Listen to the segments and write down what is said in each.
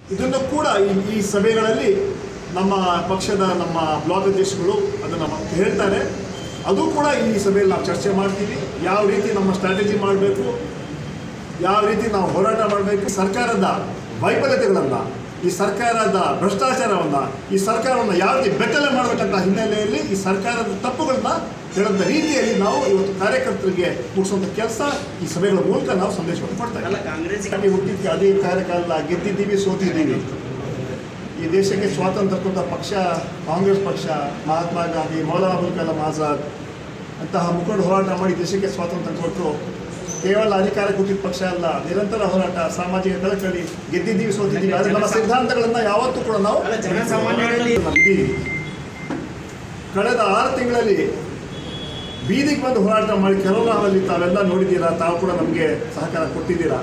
ಇದನ್ನು ಕೂಡ ಈ ಈ ಸಭೆಗಳಲ್ಲಿ ನಮ್ಮ ಪಕ್ಷದ ನಮ್ಮ ಬ್ಲಾಕ್ ಅಧ್ಯಕ್ಷಗಳು ಅದನ್ನು ಹೇಳ್ತಾರೆ ಅದು ಕೂಡ ಈ ಸಭೆಯಲ್ಲಿ ನಾವು ಚರ್ಚೆ ಮಾಡ್ತೀವಿ ಯಾವ ರೀತಿ ನಮ್ಮ ಸ್ಟ್ರಾಟಜಿ ಮಾಡಬೇಕು ಯಾವ ರೀತಿ ನಾವು ಹೋರಾಟ ಮಾಡಬೇಕು ಸರ್ಕಾರದ ವೈಫಲ್ಯತೆಗಳನ್ನು ಈ ಸರ್ಕಾರದ ಭ್ರಷ್ಟಾಚಾರವನ್ನು ಈ ಸರ್ಕಾರವನ್ನು ಯಾವ ರೀತಿ ಬೆತ್ತಲೆ ಮಾಡಬೇಕಂತ ಹಿನ್ನೆಲೆಯಲ್ಲಿ ಈ ಸರ್ಕಾರದ ತಪ್ಪುಗಳನ್ನ ಹೇಳಂತ ರೀತಿಯಲ್ಲಿ ನಾವು ಇವತ್ತು ಕಾರ್ಯಕರ್ತರಿಗೆ ಮುಗಿಸುವಂಥ ಕೆಲಸ ಈ ಸಭೆಗಳ ಮೂಲಕ ನಾವು ಸಂದೇಶವನ್ನು ಕೊಡ್ತಾ ಇದ್ದೀವಿ ಅಲ್ಲ ಕಾಂಗ್ರೆಸ್ ಹಾಗೆ ಹುಟ್ಟಿದ್ವಿ ಅದೇ ಕಾರ್ಯಕಾಲ ಗೆದ್ದಿದ್ದೀವಿ ಸೋತಿದ್ದೀವಿ ಈ ದೇಶಕ್ಕೆ ಸ್ವಾತಂತ್ರ್ಯ ಕೊಟ್ಟ ಪಕ್ಷ ಕಾಂಗ್ರೆಸ್ ಪಕ್ಷ ಮಹಾತ್ಮ ಗಾಂಧಿ ಮೌಲಾನಾ ಅಬುಲ್ ಕಲಾಂ ಆಜಾದ್ ಅಂತಹ ಮುಖಂಡು ಹೋರಾಟ ಮಾಡಿ ದೇಶಕ್ಕೆ ಸ್ವಾತಂತ್ರ್ಯ ಕೊಟ್ಟು ಕೇವಲ ಅಧಿಕಾರ ಕೊಟ್ಟಿದ್ದ ಪಕ್ಷ ಅಲ್ಲ ನಿರಂತರ ಹೋರಾಟ ಸಾಮಾಜಿಕ ಕಳಕಳಿ ಗೆದ್ದಿದ್ದೀವಿ ಸೋತಿದ್ದೀವಿ ಆದರೆ ನಮ್ಮ ಸಿದ್ಧಾಂತಗಳನ್ನು ಯಾವತ್ತೂ ಕೂಡ ನಾವು ಅಲ್ಲ, ಜನಸಾಮಾನ್ಯರಲ್ಲಿ- ಇದ್ದೀವಿ ಕಳೆದ ಆರು ತಿಂಗಳಲ್ಲಿ ಬೀದಿಗೆ ಬಂದು ಹೋರಾಟ ಮಾಡಿ ಕರೋನಾದಲ್ಲಿ ತಾವೆಲ್ಲ ನೋಡಿದ್ದೀರಾ ತಾವು ಕೂಡ ನಮಗೆ ಸಹಕಾರ ಕೊಟ್ಟಿದ್ದೀರಾ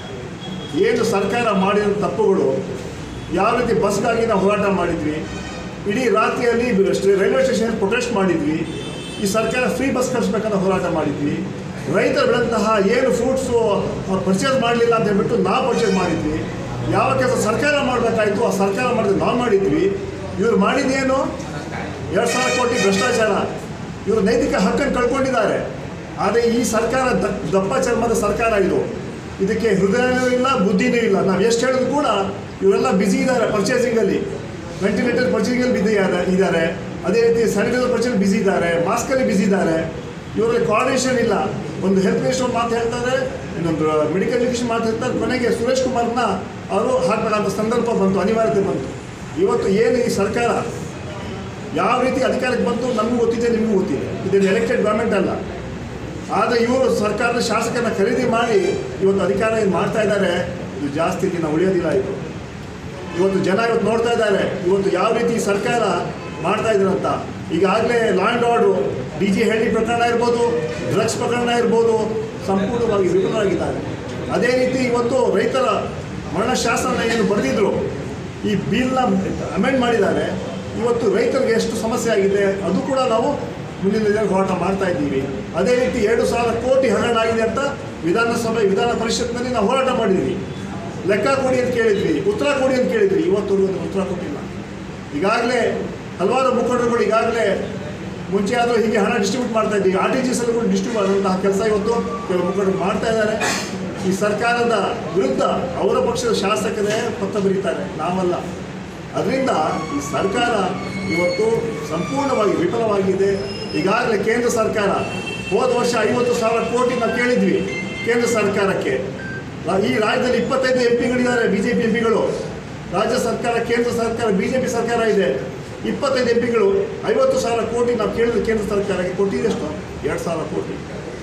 ಏನು ಸರ್ಕಾರ ಮಾಡಿದ ತಪ್ಪುಗಳು ಯಾವ ರೀತಿ ಬಸ್ಗಾಗಿ ನಾವು ಹೋರಾಟ ಮಾಡಿದ್ವಿ ಇಡೀ ರಾತ್ರಿಯಲ್ಲಿ ಸ್ಟೇ- ರೈಲ್ವೆ ಸ್ಟೇಷನ್ ಪ್ರೊಟೆಸ್ಟ್ ಮಾಡಿದ್ವಿ ಈ ಸರ್ಕಾರ ಫ್ರೀ ಬಸ್ ಕಳಿಸ್ಬೇಕಂತ ಹೋರಾಟ ಮಾಡಿದ್ವಿ ರೈತರು ಬೆಳೆದಂತಹ ಏನು ಫ್ರೂಟ್ಸು ಪರ್ಚೇಸ್ ಮಾಡಲಿಲ್ಲ ಅಂತ ಹೇಳ್ಬಿಟ್ಟು ನಾವು ಪರ್ಚೇಸ್ ಮಾಡಿದ್ವಿ ಯಾವ ಕೆಲಸ ಸರ್ಕಾರ ಮಾಡಬೇಕಾಯ್ತು ಆ ಸರ್ಕಾರ ಮಾಡಿದ್ರೆ ನಾವು ಮಾಡಿದ್ವಿ ಇವ್ರು ಮಾಡಿದ್ದೇನು ಎರಡು ಸಾವಿರ ಕೋಟಿ ಭ್ರಷ್ಟಾಚಾರ ಇವರು ನೈತಿಕ ಹಕ್ಕನ್ನು ಕಳ್ಕೊಂಡಿದ್ದಾರೆ ಆದರೆ ಈ ಸರ್ಕಾರ ದ- ದಪ್ಪ ಚರ್ಮದ ಸರ್ಕಾರ ಇದು ಇದಕ್ಕೆ ಹೃದಯನೂ ಇಲ್ಲ ಬುದ್ಧಿನೂ ಇಲ್ಲ ನಾವು ಎಷ್ಟು ಹೇಳಿದ್ರು ಕೂಡ ಇವರೆಲ್ಲ ಬ್ಯುಸಿ ಇದ್ದಾರೆ ಪರ್ಚೇಸಿಂಗಲ್ಲಿ ವೆಂಟಿಲೇಟರ್ ಪರ್ಚೇಸಿಂಗಲ್ಲಿ ಬಿಸಿ ಇದ್ದಾರೆ ಅದೇ ರೀತಿ ಸ್ಯಾನಿಟೈಸರ್ ಪರ್ಚೇಸ್ ಬಿಸಿ ಇದ್ದಾರೆ ಮಾಸ್ಕಲ್ಲಿ ಬಿಸಿ ಇದ್ದಾರೆ ಇವರಲ್ಲಿ ಕೋಆರ್ಡಿನೇಷನ್ ಇಲ್ಲ ಒಂದು ಹೆಲ್ತ್ ಮಿನಿಸ್ಟರ್ ಮಾತು ಹೇಳ್ತಾರೆ ಇನ್ನೊಂದು ಮೆಡಿಕಲ್ ಎಜುಕೇಷನ್ ಮಾತು ಹೇಳ್ತಾರೆ ಕೊನೆಗೆ ಸುರೇಶ್ ಕುಮಾರ್ನ ಅವರು ಹಾಕಬೇಕಾದ ಸಂದರ್ಭ ಬಂತು ಅನಿವಾರ್ಯತೆ ಬಂತು ಇವತ್ತು ಏನು ಈ ಸರ್ಕಾರ ಯಾವ ರೀತಿ ಅಧಿಕಾರಕ್ಕೆ ಬಂತು ನಮಗೂ ಗೊತ್ತಿದೆ ನಿಮಗೂ ಗೊತ್ತಿದೆ ಇದೇನು ಎಲೆಕ್ಟೆಡ್ ಗೌರ್ಮೆಂಟ್ ಅಲ್ಲ ಆದರೆ ಇವರು ಸರ್ಕಾರದ ಶಾಸಕರನ್ನ ಖರೀದಿ ಮಾಡಿ ಇವತ್ತು ಅಧಿಕಾರ ಏನು ಮಾಡ್ತಾ ಇದ್ದಾರೆ ಇದು ಜಾಸ್ತಿ ದಿನ ಉಳಿಯೋದಿಲ್ಲ ಇದು ಇವತ್ತು ಜನ ಇವತ್ತು ನೋಡ್ತಾ ಇದ್ದಾರೆ ಇವತ್ತು ಯಾವ ರೀತಿ ಸರ್ಕಾರ ಮಾಡ್ತಾ ಇದ್ರಂತ ಈಗಾಗಲೇ law and order D J Halli ಪ್ರಕರಣ ಇರ್ಬೋದು ಡ್ರಗ್ಸ್ ಪ್ರಕರಣ ಇರ್ಬೋದು ಸಂಪೂರ್ಣವಾಗಿ ವಿಫಲರಾಗಿದ್ದಾರೆ ಅದೇ ರೀತಿ ಇವತ್ತು ರೈತರ ಮರಣ ಶಾಸನ ಏನು ಬರೆದಿದ್ರು ಈ ಬಿಲ್ನ ಅಮೆಂಡ್ ಮಾಡಿದ್ದಾರೆ ಇವತ್ತು ರೈತರಿಗೆ ಎಷ್ಟು ಸಮಸ್ಯೆ ಆಗಿದೆ ಅದು ಕೂಡ ನಾವು ಮುಂದಿನ ದಿನದಲ್ಲಿ ಹೋರಾಟ ಮಾಡ್ತಾ ಇದ್ದೀವಿ ಅದೇ ರೀತಿ ಎರಡು ಸಾವಿರ ಕೋಟಿ ಹಗರಣ ಆಗಿದೆ ಅಂತ ವಿಧಾನಸಭೆ ವಿಧಾನ ಪರಿಷತ್ನಲ್ಲಿ ನಾವು ಹೋರಾಟ ಮಾಡಿದ್ವಿ ಲೆಕ್ಕ ಕೊಡಿ ಅಂತ ಕೇಳಿದ್ವಿ ಉತ್ತರ ಕೊಡಿ ಅಂತ ಕೇಳಿದ್ವಿ ಇವತ್ತವರೆಗೂ ಅದಕ್ಕೆ ಉತ್ತರ ಕೊಟ್ಟಿಲ್ಲ ಈಗಾಗಲೇ ಹಲವಾರು ಮುಖಂಡರುಗಳು ಈಗಾಗಲೇ ಮುಂಚೆ ಆದರೂ ಹೀಗೆ ಹಣ ಡಿಸ್ಟ್ರಿಬ್ಯೂಟ್ ಮಾಡ್ತಾ ಇದ್ದೀವಿ ಆರ್ ಟಿ ಜಿ ಕೂಡ ಡಿಸ್ಟ್ರಿಬ್ಯೂಟ್ ಮಾಡುವಂತಹ ಕೆಲಸ ಇವತ್ತು ಕೆಲವು ಮುಖಂಡರು ಮಾಡ್ತಾ ಇದ್ದಾರೆ ಈ ಸರ್ಕಾರದ ವಿರುದ್ಧ ಅವರ ಪಕ್ಷದ ಶಾಸಕರೇ ಪತ್ರ ಬರೀತಾರೆ ನಾವಲ್ಲ ಅದರಿಂದ ಈ ಸರ್ಕಾರ ಇವತ್ತು ಸಂಪೂರ್ಣವಾಗಿ ವಿಫಲವಾಗಿದೆ ಈಗಾಗಲೇ ಕೇಂದ್ರ ಸರ್ಕಾರ ಹೋದ ವರ್ಷ ಐವತ್ತು ಸಾವಿರ ಕೋಟಿ ನಾವು ಕೇಳಿದ್ವಿ ಕೇಂದ್ರ ಸರ್ಕಾರಕ್ಕೆ ರಾ- ಈ ರಾಜ್ಯದಲ್ಲಿ ಇಪ್ಪತ್ತೈದು ಎಂ ಪಿಗಳಿದ್ದಾರೆ ಬಿ ಜೆ ಪಿ ಎಂ ಪಿಗಳು ರಾಜ್ಯ ಸರ್ಕಾರ ಕೇಂದ್ರ ಸರ್ಕಾರ ಬಿ ಜೆ ಪಿ ಸರ್ಕಾರ ಇದೆ ಇಪ್ಪತ್ತೈದು ಎಂ ಪಿಗಳು ಐವತ್ತು ಸಾವಿರ ಕೋಟಿ ನಾವು ಕೇಳಿದ ಕೇಂದ್ರ ಸರ್ಕಾರಕ್ಕೆ ಕೊಟ್ಟಿದ್ದೆಷ್ಟು ಎರಡು ಸಾವಿರ ಕೋಟಿ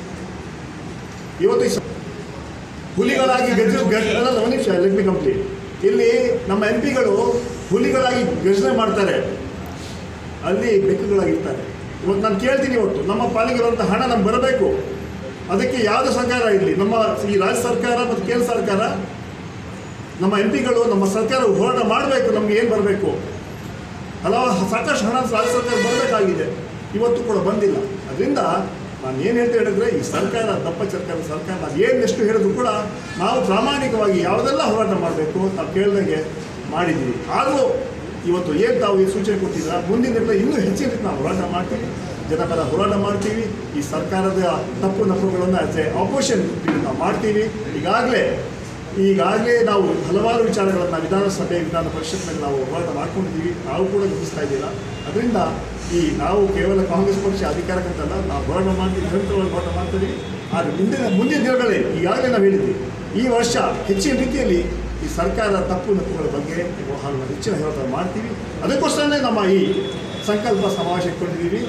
ಇವತ್ತು ಈ ಸ- ಹುಲಿಗಳಾಗಿ ಗಜ ಗಜ ಅಲ್ಲ, ಒಂದು ನಿಮಿಷ ಲೆಟ್ ಮಿ ಕಂಪ್ಲೀಟ್ ಇಲ್ಲಿ ನಮ್ಮ ಎಂ ಪಿಗಳು ಹುಲಿಗಳಾಗಿ ಗರ್ಜನೆ ಮಾಡ್ತಾರೆ ಅಲ್ಲಿ ಬೆಕ್ಕುಗಳಾಗಿರ್ತಾರೆ ಇವತ್ತು ನಾನು ಕೇಳ್ತೀನಿ ಇವತ್ತು ನಮ್ಮ ಪಾಲಿಗೆ ಬರುವಂಥ ಹಣ ನಮ್ಗೆ ಬರಬೇಕು ಅದಕ್ಕೆ ಯಾವುದೇ ಸರ್ಕಾರ ಇರಲಿ ನಮ್ಮ ಈ ರಾಜ್ಯ ಸರ್ಕಾರ ಮತ್ತು ಕೇಂದ್ರ ಸರ್ಕಾರ ನಮ್ಮ ಎಂ ಪಿಗಳು ನಮ್ಮ ಸರ್ಕಾರ ಹೋರಾಟ ಮಾಡಬೇಕು ನಮ್ಗೆ ಏನು ಬರಬೇಕು ಹಲವು ಸಾಕಷ್ಟು ಹಣ ರಾಜ್ಯ ಸರ್ಕಾರ ಬರಬೇಕಾಗಿದೆ ಇವತ್ತು ಕೂಡ ಬಂದಿಲ್ಲ ಅದರಿಂದ ನಾನು ಏನು ಹೇಳ್ತಾ ಹೇಳಿದ್ರೆ ಈ ಸರ್ಕಾರ ದಪ್ಪ ಸರ್ಕಾರ ಸರ್ಕಾರ ನಾವು ಏನು ಎಷ್ಟು ಹೇಳಿದ್ರು ಕೂಡ ನಾವು ಪ್ರಾಮಾಣಿಕವಾಗಿ ಯಾವುದೆಲ್ಲ ಹೋರಾಟ ಮಾಡಬೇಕು ನಾವು ಕೇಳಿದಂಗೆ ಮಾಡಿದ್ದೀವಿ ಆದರೂ ಇವತ್ತು ಏನು ತಾವು ಈ ಸೂಚನೆ ಕೊಟ್ಟಿದ್ದೀರಾ ಮುಂದಿನ ದಿನಗಳಲ್ಲಿ ಇನ್ನೂ ಹೆಚ್ಚಿನ ರೀತಿ ನಾವು ಹೋರಾಟ ಮಾಡ್ತೀವಿ ಜನಪರ ಹೋರಾಟ ಮಾಡ್ತೀವಿ ಈ ಸರ್ಕಾರದ ತಪ್ಪು ನಪ್ಪುಗಳನ್ನು ಆಸ್ ಎ ಆಪೋಸಿಷನ್ ನಾವು ಮಾಡ್ತೀವಿ ಈಗಾಗಲೇ ಈಗಾಗಲೇ ನಾವು ಹಲವಾರು ವಿಚಾರಗಳನ್ನು ವಿಧಾನಸಭೆ ವಿಧಾನ ಪರಿಷತ್ನಲ್ಲಿ ನಾವು ಹೋರಾಟ ಮಾಡ್ಕೊಂಡಿದ್ದೀವಿ ನಾವು ಕೂಡ ಗಮನಿಸ್ತಾ ಇದ್ದೀರಾ ಅದರಿಂದ ಈ ನಾವು ಕೇವಲ ಕಾಂಗ್ರೆಸ್ ಪಕ್ಷ ಅಧಿಕಾರಕ್ಕಂತಲ್ಲ ನಾವು ಹೋರಾಟ ಮಾಡ್ತೀವಿ ನಿರಂತರವಾಗಿ ಹೋರಾಟ ಮಾಡ್ತೀವಿ ಆದರೆ ಮುಂದಿನ ಮುಂದಿನ ದಿನಗಳಲ್ಲಿ ಈಗಾಗಲೇ ನಾವು ಹೇಳಿದ್ವಿ ಈ ವರ್ಷ ಹೆಚ್ಚಿನ ರೀತಿಯಲ್ಲಿ ಈ ಸರ್ಕಾರದ ತಪ್ಪು ನಪ್ಪುಗಳ ಬಗ್ಗೆ ಹಲವು ಹೆಚ್ಚಿನ ಹೋರಾಟ ಮಾಡ್ತೀವಿ ಅದಕ್ಕೋಸ್ಕರನೇ ನಮ್ಮ ಈ ಸಂಕಲ್ಪ ಸಮಾವೇಶ ಇಟ್ಕೊಂಡಿದ್ದೀವಿ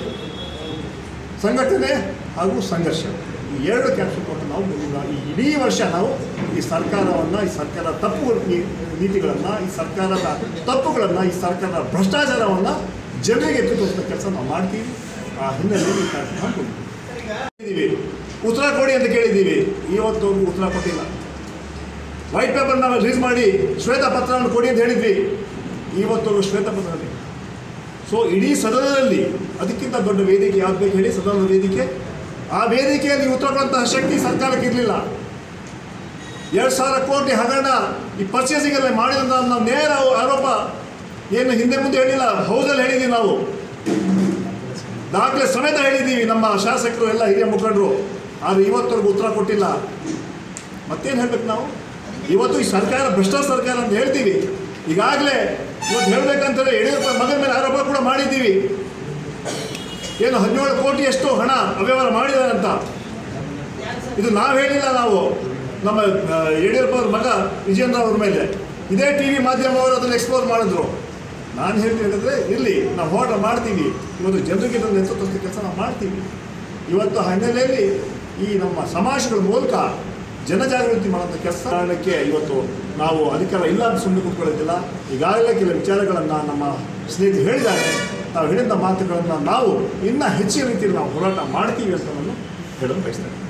ಸಂಘಟನೆ ಹಾಗೂ ಸಂಘರ್ಷ ಈ ಎರಡು ಕ್ಯಾಪ್ಷನ್ ಕೊಟ್ಟು ನಾವು ಮುಂದಿನ ಈ ಇಡೀ ವರ್ಷ ನಾವು ಈ ಸರ್ಕಾರವನ್ನು ಈ ಸರ್ಕಾರ ತಪ್ಪು ನೀ- ನೀತಿಗಳನ್ನು ಈ ಸರ್ಕಾರದ ತಪ್ಪುಗಳನ್ನು ಈ ಸರ್ಕಾರದ ಭ್ರಷ್ಟಾಚಾರವನ್ನು ಜನರಿಗೆ ಎತ್ತಿ ತೋರಿಸಿದ ಕೆಲಸ ನಾವು ಮಾಡ್ತೀವಿ ಆ ಹಿನ್ನೆಲೆಯಲ್ಲಿ ಈ ಕಾರ್ಯಕ್ರಮ ಹಾಕೊಂಡಿದ್ದೀವಿ ಉತ್ತರ ಕೊಡಿ ಅಂತ ಕೇಳಿದ್ದೀವಿ ಇವತ್ತು ಉತ್ತರ ಕೊಟ್ಟಿಲ್ಲ ವೈಟ್ ಪೇಪರ್ನ ರಿಲೀಸ್ ಮಾಡಿ ಶ್ವೇತಪತ್ರವನ್ನು ಕೊಡಿ ಅಂತ ಹೇಳಿದ್ವಿ ಇವತ್ತು ಶ್ವೇತಪತ್ರ ಇಲ್ಲ. ಸೊ ಇಡೀ ಸದನದಲ್ಲಿ ಅದಕ್ಕಿಂತ ದೊಡ್ಡ ವೇದಿಕೆ ಯಾವ್ದು ಬೇಕು ಹೇಳಿ ಸದನದ ವೇದಿಕೆ ಆ ವೇದಿಕೆಯಲ್ಲಿ ಉತ್ತರ ಕೊಡುವಂತಹ ಶಕ್ತಿ ಸರ್ಕಾರಕ್ಕೆ ಇರಲಿಲ್ಲ ಎರಡು ಸಾವಿರ ಕೋಟಿ ಹಗರಣ ಈ ಪರ್ಚೇಸಿಂಗಲ್ಲಿ ಮಾಡಿದಂಥ ನಾವು ನೇರ ಆರೋಪ ಏನು ಹಿಂದೆ ಮುಂದೆ ಹೇಳಿಲ್ಲ ಹೌದಲ್ಲಿ ಹೇಳಿದ್ದೀವಿ ನಾವು ದಾಖಲೆ ಸಮೇತ ಹೇಳಿದ್ದೀವಿ ನಮ್ಮ ಶಾಸಕರು ಎಲ್ಲ ಹಿರಿಯ ಮುಖಂಡರು ಆದರೆ ಇವತ್ತವರೆಗೂ ಉತ್ತರ ಕೊಟ್ಟಿಲ್ಲ ಮತ್ತೇನು ಹೇಳ್ಬೇಕು ನಾವು ಇವತ್ತು ಈ ಸರ್ಕಾರ ಭ್ರಷ್ಟ ಸರ್ಕಾರ ಅಂತ ಹೇಳ್ತೀವಿ ಈಗಾಗಲೇ ಇವತ್ತು ಹೇಳ್ಬೇಕಂತಂದ್ರೆ ಯಡಿಯೂರಪ್ಪ ಮಗನ ಮೇಲೆ ಆರೋಪ ಕೂಡ ಮಾಡಿದ್ದೀವಿ ಏನು ಹದಿನೇಳು ಕೋಟಿ ಎಷ್ಟು ಹಣ ಅವ್ಯವಹಾರ ಮಾಡಿದ್ದಾರೆ ಅಂತ ಇದು ನಾವು ಹೇಳಿಲ್ಲ ನಾವು ನಮ್ಮ ಆ, ಯಡಿಯೂರಪ್ಪ ಅವ್ರ ಮಗ ವಿಜೇಂದ್ರ ಅವ್ರ ಮೇಲೆ ಇದೇ ಟಿ ವಿ ಮಾಧ್ಯಮವರು ಅದನ್ನು ಎಕ್ಸ್ಪೋಸ್ ಮಾಡಿದ್ರು ನಾನು ಹೇಳ್ತೀನಿ ಹೇಳಿದ್ರೆ ಇರಲಿ ನಾವು ಹೋರಾಟ ಮಾಡ್ತೀವಿ ಇವತ್ತು ಜನರಿಗೆ ಇದನ್ನು ನೇತೃತ್ವದ ಕೆಲಸ ನಾವು ಮಾಡ್ತೀವಿ ಇವತ್ತು ಆ ಹಿನ್ನೆಲೆಯಲ್ಲಿ ಈ ನಮ್ಮ ಸಮಾಜಗಳ ಮೂಲಕ ಜನಜಾಗೃತಿ ಮಾಡುವಂಥ ಕೆಲಸ ಕಾರಣಕ್ಕೆ ಇವತ್ತು ನಾವು ಅಧಿಕಾರ ಇಲ್ಲ ಅಂತ ಸುಮ್ಮನೆ ಕೂತ್ಕೊಳ್ಳೋದಿಲ್ಲ ಈಗಾಗಲೇ ಕೆಲವು ವಿಚಾರಗಳನ್ನು ನಮ್ಮ ಸ್ನೇಹಿತರು ಹೇಳಿದ್ದಾರೆ ನಾವು ಹೇಳಿದ ಮಾತುಗಳನ್ನು ನಾವು ಇನ್ನೂ ಹೆಚ್ಚಿನ ರೀತಿಯಲ್ಲಿ ನಾವು ಹೋರಾಟ ಮಾಡ್ತೀವಿ ಅಂತ ನಾನು ಹೇಳಲು ಬಯಸ್ತೇನೆ